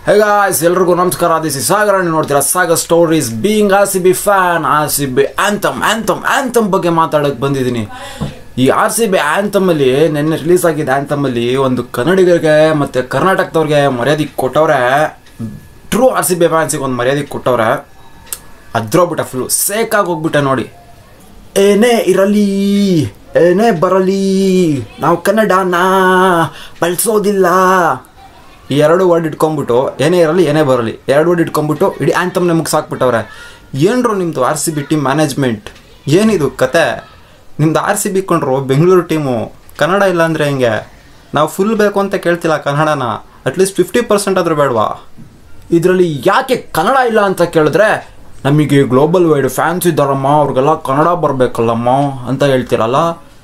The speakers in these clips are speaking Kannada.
ಹೇ ಗಾಯ್ಸ್ ಎಲ್ರಿಗೂ ನಮಸ್ಕಾರ ದಿಸ್ ಇಸ್ ಸಾಗರ್ ನೀವು ನೋಡ್ತೀರಾ Sagar stories being R C B fan R C B anthem anthem anthem ಬಗ್ಗೆ ಮಾತಾಡೋಕೆ ಬಂದಿದ್ದೀನಿ ಈ ಆರ್ ಸಿ ಬಿ ಆ್ಯಂಥಮಲ್ಲಿ ನಿನ್ನೆ ರಿಲೀಸ್ ಆಗಿದ್ದ ಆ್ಯಂಥಮಲ್ಲಿ ಒಂದು ಕನ್ನಡಿಗರಿಗೆ ಮತ್ತು ಕರ್ನಾಟಕದವ್ರಿಗೆ ಮರ್ಯಾದೆ ಕೊಟ್ಟವ್ರೆ ಟ್ರೂ ಆರ್ ಸಿ ಬಿ ಫ್ಯಾನ್ಸಿಗೆ ಒಂದು ಮರ್ಯಾದೆ ಕೊಟ್ಟವ್ರೆ ಅದ್ರೋಗ್ಬಿಟ್ಟೆ ಫುಲ್ಲು ಸೇಕಾಗಿ ಹೋಗ್ಬಿಟ್ಟೆ ನೋಡಿ ಏನೇ ಇರಲಿ ಏನೇ ಬರಲಿ ನಾವು ಕನ್ನಡನ ಬಳಸೋದಿಲ್ಲ ಈ ಎರಡು ವರ್ಡ್ ಇಟ್ಕೊಂಡ್ಬಿಟ್ಟು ಏನೇ ಇರಲಿ ಏನೇ ಬರಲಿ ಎರಡು ವರ್ಡ್ ಇಟ್ಕೊಂಡ್ಬಿಟ್ಟು ಇಡೀ ಆ್ಯಂಥಮ್ ನಮಗೆ ಸಾಕ್ಬಿಟ್ಟವ್ರೆ ಏನ್ರು ನಿಮ್ಮದು R C B team management ಏನಿದು ಕತೆ ನಿಮ್ದು ಆರ್ ಸಿ ಬಿ ಕೊಂಡ್ರು ಬೆಂಗಳೂರು ಟೀಮು ಕನ್ನಡ ಇಲ್ಲ ಅಂದರೆ ಹೆಂಗೆ ನಾವು ಫುಲ್ ಬೇಕು ಅಂತ ಕೇಳ್ತಿಲ್ಲ ಕನ್ನಡನ ಅಟ್ಲೀಸ್ಟ್ ಫಿಫ್ಟಿ ಪರ್ಸೆಂಟ್ ಆದರೂ ಬೇಡವಾ ಇದರಲ್ಲಿ ಯಾಕೆ ಕನ್ನಡ ಇಲ್ಲ ಅಂತ ಕೇಳಿದ್ರೆ ನಮಗೆ ಗ್ಲೋಬಲ್ ವೈಡ್ ಫ್ಯಾನ್ಸ್ ಇದ್ದಾರಮ್ಮ ಅವ್ರಿಗೆಲ್ಲ ಕನ್ನಡ ಬರಬೇಕಲ್ಲಮ್ಮ ಅಂತ ಹೇಳ್ತೀರಲ್ಲ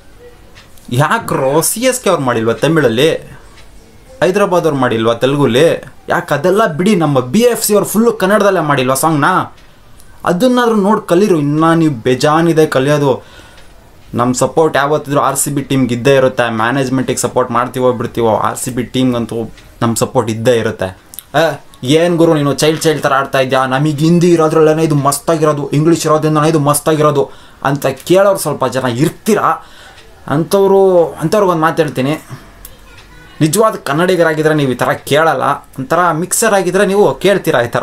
ಯಾಕ್ರೋ ಸಿ ಎಸ್ ಕೆ ಅವ್ರು ಮಾಡಿಲ್ವಾ ತಮಿಳಲ್ಲಿ ಹೈದ್ರಾಬಾದ್ ಅವ್ರು ಮಾಡಿಲ್ವಾ ತೆಲುಗುಲಿ ಯಾಕೆ ಅದೆಲ್ಲ ಬಿಡಿ ನಮ್ಮ ಬಿ ಎಫ್ ಸಿ ಅವ್ರು ಫುಲ್ಲು ಕನ್ನಡದಲ್ಲೇ ಮಾಡಿಲ್ವಾ ಸಾಂಗ್ನ ಅದನ್ನಾದ್ರೂ ನೋಡಿ ಕಲೀರು ಇನ್ನೂ ನೀವು ಬೇಜಾನಿದೆ ಕಲಿಯೋದು ನಮ್ಮ ಸಪೋರ್ಟ್ ಯಾವತ್ತಿದ್ರು ಆರ್ ಸಿ ಬಿ ಟೀಮ್ಗೆ ಇದ್ದೇ ಇರುತ್ತೆ ಮ್ಯಾನೇಜ್ಮೆಂಟಿಗೆ ಸಪೋರ್ಟ್ ಮಾಡ್ತೀವೋ ಬಿಡ್ತೀವೋ ಆರ್ ಸಿ ಬಿ ಟೀಮ್ಗಂತೂ ನಮ್ಮ ಸಪೋರ್ಟ್ ಇದ್ದೇ ಇರುತ್ತೆ ಏನು ಗುರು ನೀನು ಚೈಲ್ಡ್ ಚೈಲ್ಡ್ ಥರ ಆಡ್ತಾ ಇದ್ಯಾ ನಮಗೆ ಹಿಂದಿ ಇರೋದ್ರಲ್ಲೇ ಇದು ಮಸ್ತಾಗಿರೋದು ಇಂಗ್ಲೀಷ್ ಇರೋದ್ರಿಂದ ಇದು ಮಸ್ತಾಗಿರೋದು ಅಂತ ಕೇಳೋರು ಸ್ವಲ್ಪ ಜನ ಇರ್ತೀರಾ ಅಂಥವ್ರು ಅಂಥವ್ರಿಗೊಂದು ಮಾತು ಹೇಳ್ತೀನಿ ನಿಜವಾದ ಕನ್ನಡಿಗರಾಗಿದ್ದರೆ ನೀವು ಈ ಥರ ಕೇಳಲ್ಲ ಒಂಥರ ಮಿಕ್ಸರ್ ಆಗಿದ್ದರೆ ನೀವು ಕೇಳ್ತೀರಾ ಈ ಥರ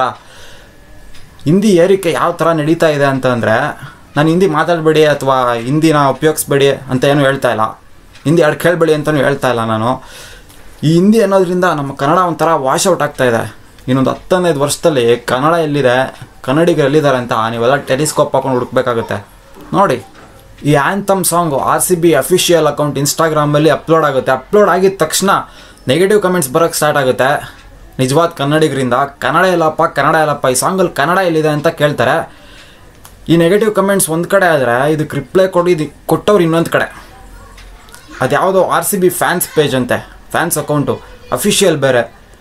ಹಿಂದಿ ಏರಿಕೆ ಯಾವ ಥರ ನಡೀತಾ ಇದೆ ಅಂತಂದರೆ ನಾನು ಹಿಂದಿ ಮಾತಾಡಬೇಡಿ ಅಥವಾ ಹಿಂದಿನ ಉಪಯೋಗಿಸ್ಬೇಡಿ ಅಂತ ಏನು ಹೇಳ್ತಾ ಇಲ್ಲ ಹಿಂದಿ ಎರಡು ಕೇಳಬೇಡಿ ಅಂತಲೂ ಹೇಳ್ತಾ ಇಲ್ಲ ನಾನು ಈ ಹಿಂದಿ ಅನ್ನೋದ್ರಿಂದ ನಮ್ಮ ಕನ್ನಡ ಒಂಥರ ವಾಶ್ ಔಟ್ ಆಗ್ತಾ ಇದೆ ಇನ್ನೊಂದು ಹತ್ತನೈದು ವರ್ಷದಲ್ಲಿ ಕನ್ನಡ ಎಲ್ಲಿದೆ ಕನ್ನಡಿಗರು ಎಲ್ಲಿದ್ದಾರೆ ಅಂತ ನೀವೆಲ್ಲ ಟೆಲಿಸ್ಕೋಪ್ ಹಾಕೊಂಡು ಹುಡುಕ್ಬೇಕಾಗುತ್ತೆ ನೋಡಿ ಈ anthem song R C B official account ಇನ್ಸ್ಟಾಗ್ರಾಮಲ್ಲಿ ಅಪ್ಲೋಡ್ ಆಗುತ್ತೆ ಅಪ್ಲೋಡ್ ಆಗಿದ ತಕ್ಷಣ ನೆಗೆಟಿವ್ ಕಮೆಂಟ್ಸ್ ಬರೋಕ್ಕೆ ಸ್ಟಾರ್ಟ್ ಆಗುತ್ತೆ ನಿಜವಾದ ಕನ್ನಡಿಗರಿಂದ ಕನ್ನಡ ಇಲ್ಲಪ್ಪ ಕನ್ನಡ ಇಲ್ಲಪ್ಪ ಈ ಸಾಂಗಲ್ಲಿ ಕನ್ನಡ ಎಲ್ಲಿದೆ ಅಂತ ಕೇಳ್ತಾರೆ ಈ ನೆಗೆಟಿವ್ ಕಮೆಂಟ್ಸ್ ಒಂದು ಕಡೆ ಆದರೆ ಇದಕ್ಕೆ ರಿಪ್ಲೈ ಕೊಡಿದ್ದು ಕೊಟ್ಟವ್ರು ಇನ್ನೊಂದು ಕಡೆ ಅದು ಯಾವುದೋ R C B fans page ಅಂತೆ ಫ್ಯಾನ್ಸ್ ಅಕೌಂಟು ಅಫಿಷಿಯಲ್ ಬೇರೆ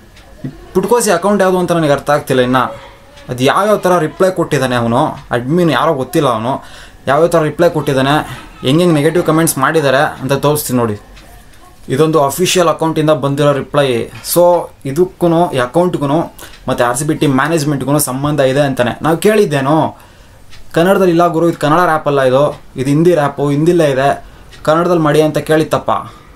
ಈ ಪುಟ್ಕೋಸಿ ಅಕೌಂಟ್ ಯಾವುದು ಅಂತ ನನಗೆ ಅರ್ಥ ಆಗ್ತಿಲ್ಲ ಇನ್ನು ಅದು ಯಾವ್ಯಾವ ಥರ ರಿಪ್ಲೈ ಕೊಟ್ಟಿದ್ದಾನೆ ಅವನು ಅಡ್ಮಿನ್ ಯಾರೋ ಗೊತ್ತಿಲ್ಲ ಅವನು ಯಾವ್ಯಾವ ಥರ ರಿಪ್ಲೈ ಕೊಟ್ಟಿದ್ದಾನೆ ಹೆಂಗೆ ನೆಗೆಟಿವ್ ಕಮೆಂಟ್ಸ್ ಮಾಡಿದ್ದಾರೆ ಅಂತ ತೋರಿಸ್ತೀನಿ ನೋಡಿ ಇದೊಂದು ಅಫಿಷಿಯಲ್ ಅಕೌಂಟಿಂದ ಬಂದಿರೋ ರಿಪ್ಲೈ ಸೊ ಇದಕ್ಕೂ ಈ ಅಕೌಂಟ್ಗೂ ಮತ್ತು ಆರ್ ಸಿ ಬಿ ಟೀಮ್ ಮ್ಯಾನೇಜ್ಮೆಂಟ್ಗೂ ಸಂಬಂಧ ಇದೆ ಅಂತಾನೆ ನಾವು ಕೇಳಿದ್ದೇನೋ ಕನ್ನಡದಲ್ಲಿ ಇಲ್ಲ ಗುರು ಇದು ಕನ್ನಡ ರ್ಯಾಪ್ ಅಲ್ಲ ಇದು ಇದು ಹಿಂದಿ ರ್ಯಾಪು ಹಿಂದಿಲ್ಲೇ ಇದೆ ಕನ್ನಡದಲ್ಲಿ ಮಾಡಿ ಅಂತ ಕೇಳಿತ್ತಪ್ಪ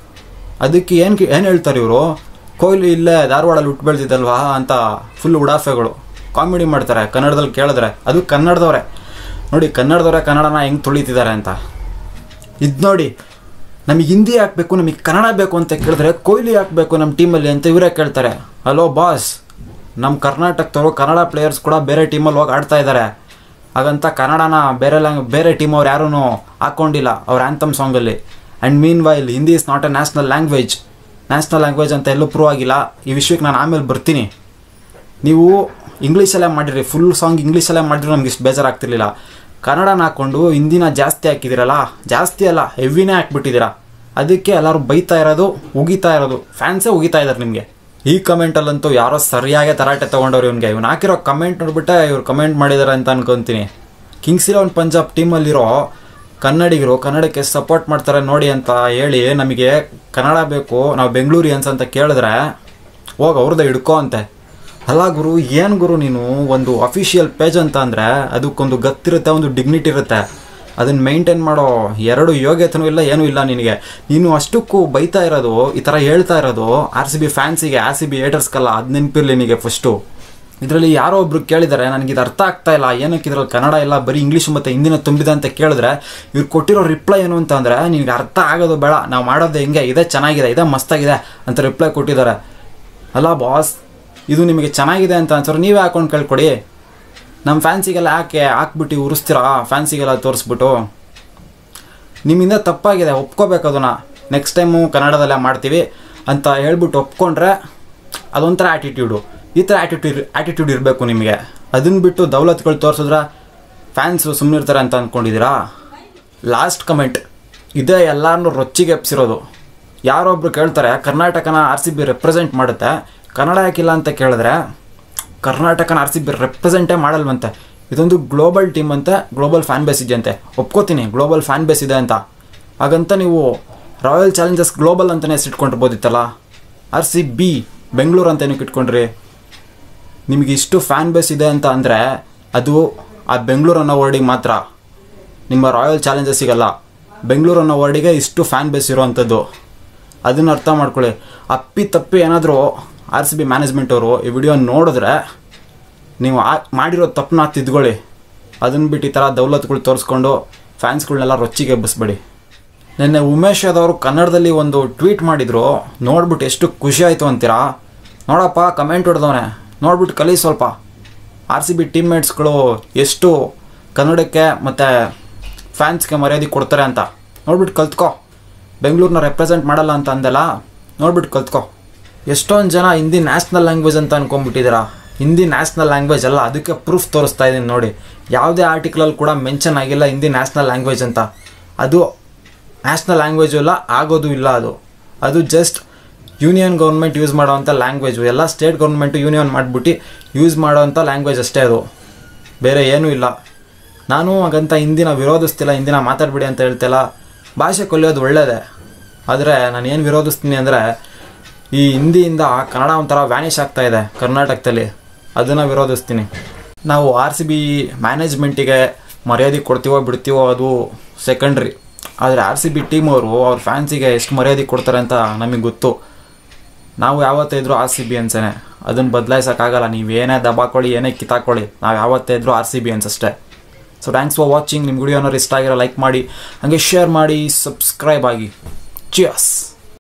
ಅದಕ್ಕೆ ಏನು ಏನು ಹೇಳ್ತಾರೆ ಇವರು ಕೊಹ್ಲಿ ಇಲ್ಲೇ ಧಾರವಾಡಲ್ಲಿ ಹುಟ್ಟು ಬೆಳೆದಿದ್ದಲ್ವಾ ಅಂತ ಫುಲ್ ಉಡಾಫೆಗಳು ಕಾಮಿಡಿ ಮಾಡ್ತಾರೆ ಕನ್ನಡದಲ್ಲಿ ಕೇಳಿದ್ರೆ ಅದು ಕನ್ನಡದವರೇ ನೋಡಿ ಕನ್ನಡದವರೇ ಕನ್ನಡನ ಹೆಂಗೆ ತುಳಿತಿದ್ದಾರೆ ಅಂತ ಇದು ನೋಡಿ ನಮಗೆ ಹಿಂದಿ ಹಾಕಬೇಕು ನಮಗೆ ಕನ್ನಡ ಬೇಕು ಅಂತ ಕೇಳಿದ್ರೆ ಕೊಹ್ಲಿ ಹಾಕಬೇಕು ನಮ್ಮ ಟೀಮಲ್ಲಿ ಅಂತ ಇವರೇ ಕೇಳ್ತಾರೆ ಹಲೋ ಬಾಸ್ ನಮ್ಮ ಕರ್ನಾಟಕದವರು ಕನ್ನಡ ಪ್ಲೇಯರ್ಸ್ ಕೂಡ ಬೇರೆ ಟೀಮಲ್ಲಿ ಹೋಗಿ ಆಡ್ತಾ ಇದ್ದಾರೆ ಹಾಗಂತ ಕನ್ನಡನ ಬೇರೆ ಲ್ಯಾಂಗ್ ಬೇರೆ ಟೀಮ್ ಅವ್ರು ಯಾರೂ ಹಾಕ್ಕೊಂಡಿಲ್ಲ ಅವ್ರ ಆ್ಯಂಥಮ್ ಸಾಂಗಲ್ಲಿ and mean while Hindi is not a national language national language ಅಂತ ಎಲ್ಲೂ ಪ್ರೂವ್ ಆಗಿಲ್ಲ ಈ ವಿಷಯಕ್ಕೆ ನಾನು ಆಮೇಲೆ ಬರ್ತೀನಿ ನೀವು ಇಂಗ್ಲೀಷಲ್ಲೇ ಮಾಡಿರಿ ಫುಲ್ ಸಾಂಗ್ ಇಂಗ್ಲೀಷಲ್ಲೇ ಮಾಡಿದ್ರೆ ನಮ್ಗೆ ಇಷ್ಟು ಬೇಜಾರಾಗ್ತಿರ್ಲಿಲ್ಲ ಕನ್ನಡನ ಹಾಕ್ಕೊಂಡು ಹಿಂದಿನ ಜಾಸ್ತಿ ಹಾಕಿದ್ದೀರಲ್ಲ ಜಾಸ್ತಿ ಅಲ್ಲ ಹೆವಿನೇ ಹಾಕ್ಬಿಟ್ಟಿದ್ದೀರಾ ಅದಕ್ಕೆ ಎಲ್ಲರೂ ಬೈತಾ ಇರೋದು ಉಗಿತಾ ಇರೋದು ಫ್ಯಾನ್ಸೇ ಉಗಿತಾ ಇದ್ದಾರೆ ನಿಮಗೆ ಈ ಕಮೆಂಟಲ್ಲಂತೂ ಯಾರೋ ಸರಿಯಾಗಿ ತರಾಟೆ ತೊಗೊಂಡವ್ರು ಇವನಿಗೆ ಇವ್ನು ಹಾಕಿರೋ ಕಮೆಂಟ್ ನೋಡ್ಬಿಟ್ಟೆ ಇವ್ರು ಕಮೆಂಟ್ ಮಾಡಿದ್ದಾರೆ ಅಂತ ಅನ್ಕೊತೀನಿ ಕಿಂಗ್ಸ್ ಇಲೆವನ್ ಪಂಜಾಬ್ ಟೀಮಲ್ಲಿರೋ ಕನ್ನಡಿಗರು ಕನ್ನಡಕ್ಕೆ ಸಪೋರ್ಟ್ ಮಾಡ್ತಾರೆ ನೋಡಿ ಅಂತ ಹೇಳಿ ನಮಗೆ ಕನ್ನಡ ಬೇಕು ನಾವು ಬೆಂಗಳೂರಿಯನ್ಸ್ ಅಂತ ಕೇಳಿದ್ರೆ ಹೋಗಿ ಅವ್ರದ್ದು ಹಿಡ್ಕೋ ಅಂತೆ ಅಲ್ಲ ಗುರು ಏನು ಗುರು ನೀನು ಒಂದು ಅಫಿಷಿಯಲ್ ಪೇಜ್ ಅಂತ ಅಂದರೆ ಅದಕ್ಕೊಂದು ಗತ್ತಿರುತ್ತೆ ಒಂದು ಡಿಗ್ನಿಟಿ ಇರುತ್ತೆ ಅದನ್ನು ಮೇಂಟೈನ್ ಮಾಡೋ ಎರಡು ಯೋಗ್ಯತೆನೂ ಇಲ್ಲ ಏನೂ ಇಲ್ಲ ನಿನಗೆ ನೀನು ಅಷ್ಟಕ್ಕೂ ಬೈತಾ ಇರೋದು ಈ ಥರ ಹೇಳ್ತಾ ಇರೋದು ಆರ್ ಸಿ ಬಿ ಫ್ಯಾನ್ಸಿಗೆ ಆರ್ ಸಿ ಬಿ ಏಟರ್ಸ್ಗಲ್ಲ ಅದು ನೆನಪಿರಲಿ ನಿನಗೆ ಫಸ್ಟು ಇದರಲ್ಲಿ ಯಾರೋ ಒಬ್ರು ಕೇಳಿದ್ದಾರೆ ನನಗೆ ಇದು ಅರ್ಥ ಆಗ್ತಾ ಇಲ್ಲ ಏನಕ್ಕೆ ಇದ್ರಲ್ಲಿ ಕನ್ನಡ ಇಲ್ಲ ಬರೀ ಇಂಗ್ಲೀಷ್ ಮತ್ತು ಹಿಂದಿನ ತುಂಬಿದೆ ಅಂತ ಕೇಳಿದ್ರೆ ಇವ್ರು ಕೊಟ್ಟಿರೋ ರಿಪ್ಲೈ ಏನು ಅಂತ ಅಂದರೆ ನಿನಗೆ ಅರ್ಥ ಆಗೋದು ಬೇಡ ನಾವು ಮಾಡೋದು ಹೆಂಗೆ ಇದೇ ಚೆನ್ನಾಗಿದೆ ಇದೇ ಮಸ್ತಾಗಿದೆ ಅಂತ ರಿಪ್ಲೈ ಕೊಟ್ಟಿದ್ದಾರೆ ಅಲ್ಲ ಬಾಸ್ ಇದು ನಿಮಗೆ ಚೆನ್ನಾಗಿದೆ ಅಂತ ಅನ್ಸೋರು ನೀವೇ ಹಾಕೊಂಡು ಕೇಳ್ಕೊಡಿ ನಮ್ಮ ಫ್ಯಾನ್ಸಿಗೆಲ್ಲ ಯಾಕೆ ಹಾಕ್ಬಿಟ್ಟು ಉರಿಸ್ತೀರಾ ಫ್ಯಾನ್ಸಿಗೆಲ್ಲ ತೋರಿಸ್ಬಿಟ್ಟು ನಿಮ್ಮಿಂದ ತಪ್ಪಾಗಿದೆ ಒಪ್ಕೋಬೇಕು ಅದನ್ನು ನೆಕ್ಸ್ಟ್ ಟೈಮು ಕನ್ನಡದಲ್ಲೇ ಮಾಡ್ತೀವಿ ಅಂತ ಹೇಳ್ಬಿಟ್ಟು ಒಪ್ಕೊಂಡ್ರೆ ಅದೊಂಥರ ಆ್ಯಟಿಟ್ಯೂಡು ಈ ಥರ ಆ್ಯಟಿಟ್ಯೂಡ್ ಆ್ಯಟಿಟ್ಯೂಡ್ ಇರಬೇಕು ನಿಮಗೆ ಅದನ್ನು ಬಿಟ್ಟು ದೌಲತ್ಗಳು ತೋರಿಸಿದ್ರೆ ಫ್ಯಾನ್ಸು ಸುಮ್ಮನಿರ್ತಾರೆ ಅಂತ ಅಂದ್ಕೊಂಡಿದ್ದೀರಾ ಲಾಸ್ಟ್ ಕಮೆಂಟ್ ಇದೇ ಎಲ್ಲರನ್ನೂ ರೊಚ್ಚಿಗೆ ಎಪ್ಸಿರೋದು ಯಾರೊಬ್ರು ಕೇಳ್ತಾರೆ ಕರ್ನಾಟಕನ ಆರ್ ಸಿ ಬಿ ರೆಪ್ರೆಸೆಂಟ್ ಮಾಡುತ್ತೆ ಕನ್ನಡ ಯಾಕಿಲ್ಲ ಅಂತ ಕೇಳಿದ್ರೆ ಕರ್ನಾಟಕನ ಆರ್ ಸಿ ಬಿ ರೆಪ್ರೆಸೆಂಟೇ ಮಾಡಲ್ವಂತೆ ಇದೊಂದು ಗ್ಲೋಬಲ್ ಟೀಮ್ ಅಂತೆ ಗ್ಲೋಬಲ್ ಫ್ಯಾನ್ ಬೇಸ್ ಇದೆಯಂತೆ ಒಪ್ಕೋತೀನಿ ಗ್ಲೋಬಲ್ ಫ್ಯಾನ್ ಬೇಸ್ ಇದೆ ಅಂತ ಹಾಗಂತ ನೀವು ರಾಯಲ್ ಚಾಲೆಂಜರ್ಸ್ ಗ್ಲೋಬಲ್ ಅಂತಲೇ ಹೆಸರಿಟ್ಕೊಂಡಿರ್ಬೋದಿತ್ತಲ್ಲ ಆರ್ ಸಿ ಬಿ ಬೆಂಗಳೂರು ಅಂತ ಏನಕ್ಕೆ ಇಟ್ಕೊಂಡ್ರಿ ನಿಮಗೆ ಇಷ್ಟು ಫ್ಯಾನ್ ಬೇಸ್ ಇದೆ ಅಂತ ಅಂದರೆ ಅದು ಆ ಬೆಂಗಳೂರು ಅನ್ನೋ ವರ್ಡಿಗೆ ಮಾತ್ರ ನಿಮ್ಮ ರಾಯಲ್ ಚಾಲೆಂಜಸ್ ಸಿಗಲ್ಲ ಬೆಂಗಳೂರು ಅನ್ನೋ ವರ್ಡಿಗೆ ಇಷ್ಟು ಫ್ಯಾನ್ ಬೇಸ್ ಇರೋವಂಥದ್ದು ಅದನ್ನು ಅರ್ಥ ಮಾಡ್ಕೊಳ್ಳಿ ಅಪ್ಪಿ ತಪ್ಪಿ ಏನಾದರೂ ಆರ್ ಸಿ ಬಿ ಮ್ಯಾನೇಜ್ಮೆಂಟ್ ಅವರು ಈ ವಿಡಿಯೋ ನೋಡಿದ್ರೆ ನೀವು ಆ ಮಾಡಿರೋ ತಪ್ಪನ್ನ ತಿದ್ಕೊಳ್ಳಿ ಅದನ್ನು ಬಿಟ್ಟು ಈ ಥರ ದೌಲತ್ಗಳು ತೋರಿಸ್ಕೊಂಡು ಫ್ಯಾನ್ಸ್ಗಳನ್ನೆಲ್ಲ ರೊಚ್ಚಿಗೆ ಎಬ್ಬಿಸ್ಬೇಡಿ ನಿನ್ನೆ ಉಮೇಶ್ ಯಾದವ್ ಕನ್ನಡದಲ್ಲಿ ಒಂದು ಟ್ವೀಟ್ ಮಾಡಿದ್ರು ನೋಡ್ಬಿಟ್ಟು ಎಷ್ಟು ಖುಷಿ ಆಯಿತು ಅಂತೀರಾ ನೋಡಪ್ಪ ಕಮೆಂಟ್ ಹೊಡೆದವನೆ ನೋಡ್ಬಿಟ್ಟು ಕಲಿ ಸ್ವಲ್ಪ ಆರ್ ಸಿ ಬಿ ಟೀಮ್ಮೇಟ್ಸ್ಗಳು ಎಷ್ಟು ಕನ್ನಡಕ್ಕೆ ಮತ್ತು ಫ್ಯಾನ್ಸ್ಗೆ ಮರ್ಯಾದೆ ಕೊಡ್ತಾರೆ ಅಂತ ನೋಡ್ಬಿಟ್ಟು ಕಲ್ತ್ಕೋ ಬೆಂಗಳೂರನ್ನ ರೆಪ್ರೆಸೆಂಟ್ ಮಾಡಲ್ಲ ಅಂತ ಅಂದಲ್ಲ ನೋಡ್ಬಿಟ್ಟು ಕಲ್ತ್ಕೋ ಎಷ್ಟೊಂದು ಜನ ಹಿಂದಿ ನ್ಯಾಷನಲ್ ಲ್ಯಾಂಗ್ವೇಜ್ ಅಂತ ಅನ್ಕೊಂಡ್ಬಿಟ್ಟಿದ್ದೀರಾ ಹಿಂದಿ ನ್ಯಾಷನಲ್ ಲ್ಯಾಂಗ್ವೇಜ್ ಅಲ್ಲ ಅದಕ್ಕೆ ಪ್ರೂಫ್ ತೋರಿಸ್ತಾ ಇದ್ದೀನಿ ನೋಡಿ ಯಾವುದೇ ಆರ್ಟಿಕಲಲ್ಲಿ ಕೂಡ ಮೆನ್ಷನ್ ಆಗಿಲ್ಲ ಹಿಂದಿ ನ್ಯಾಷನಲ್ ಲ್ಯಾಂಗ್ವೇಜ್ ಅಂತ ಅದು ನ್ಯಾಷನಲ್ ಲ್ಯಾಂಗ್ವೇಜು ಇಲ್ಲ ಆಗೋದು ಇಲ್ಲ ಅದು ಅದು ಜಸ್ಟ್ ಯೂನಿಯನ್ ಗೌರ್ಮೆಂಟ್ ಯೂಸ್ ಮಾಡೋವಂಥ ಲ್ಯಾಂಗ್ವೇಜು ಎಲ್ಲ ಸ್ಟೇಟ್ ಗೌರ್ಮೆಂಟು ಯೂನಿಯನ್ ಮಾಡಿಬಿಟ್ಟು ಯೂಸ್ ಮಾಡೋವಂಥ ಲ್ಯಾಂಗ್ವೇಜ್ ಅಷ್ಟೇ ಅದು ಬೇರೆ ಏನೂ ಇಲ್ಲ ನಾನು ಹಾಗಂತ ಹಿಂದಿನ ವಿರೋಧಿಸ್ತಿಲ್ಲ ಹಿಂದಿನ ಮಾತಾಡ್ಬಿಡಿ ಅಂತ ಹೇಳ್ತಿಲ್ಲ ಭಾಷೆ ಕಲಿಯೋದು ಒಳ್ಳೆಯದೇ ಆದರೆ ನಾನು ಏನು ವಿರೋಧಿಸ್ತೀನಿ ಅಂದರೆ ಈ ಹಿಂದಿಯಿಂದ ಕನ್ನಡ ಒಂಥರ ವ್ಯಾನಿಷ್ ಆಗ್ತಾ ಇದೆ ಕರ್ನಾಟಕದಲ್ಲಿ ಅದನ್ನು ವಿರೋಧಿಸ್ತೀನಿ ನಾವು ಆರ್ ಸಿ ಬಿ ಮ್ಯಾನೇಜ್ಮೆಂಟಿಗೆ ಮರ್ಯಾದೆ ಕೊಡ್ತೀವೋ ಬಿಡ್ತೀವೋ ಅದು ಸೆಕೆಂಡ್ರಿ ಆದರೆ ಆರ್ ಸಿ ಬಿ ಟೀಮ್ ಅವರು ಅವ್ರ ಫ್ಯಾನ್ಸಿಗೆ ಎಷ್ಟು ಮರ್ಯಾದೆ ಕೊಡ್ತಾರೆ ಅಂತ ನಮಗೆ ಗೊತ್ತು ನಾವು ಯಾವತ್ತೇ ಇದ್ರೂ ಆರ್ ಸಿ ಬಿ ಅನ್ಸೇನೆ ಅದನ್ನು ಬದಲಾಯಿಸೋಕ್ಕಾಗಲ್ಲ ನೀವೇನೇ ದಬಾಕೊಳ್ಳಿ ಏನೇ ಕಿತ್ತಾಕೊಳ್ಳಿ ನಾವು ಯಾವತ್ತೇ ಇದ್ರೂ ಆರ್ ಸಿ ಬಿ ಅನ್ಸಷ್ಟೇ ಸೊ ಥ್ಯಾಂಕ್ಸ್ ಫಾರ್ ವಾಚಿಂಗ್ ನಿಮ್ಮ ವಿಡಿಯೋ ಏನಾದ್ರು ಇಷ್ಟ ಆಗಿರೋ ಲೈಕ್ ಮಾಡಿ ಹಾಗೆ ಶೇರ್ ಮಾಡಿ ಸಬ್ಸ್ಕ್ರೈಬ್ ಆಗಿ ಚಿಯರ್ಸ್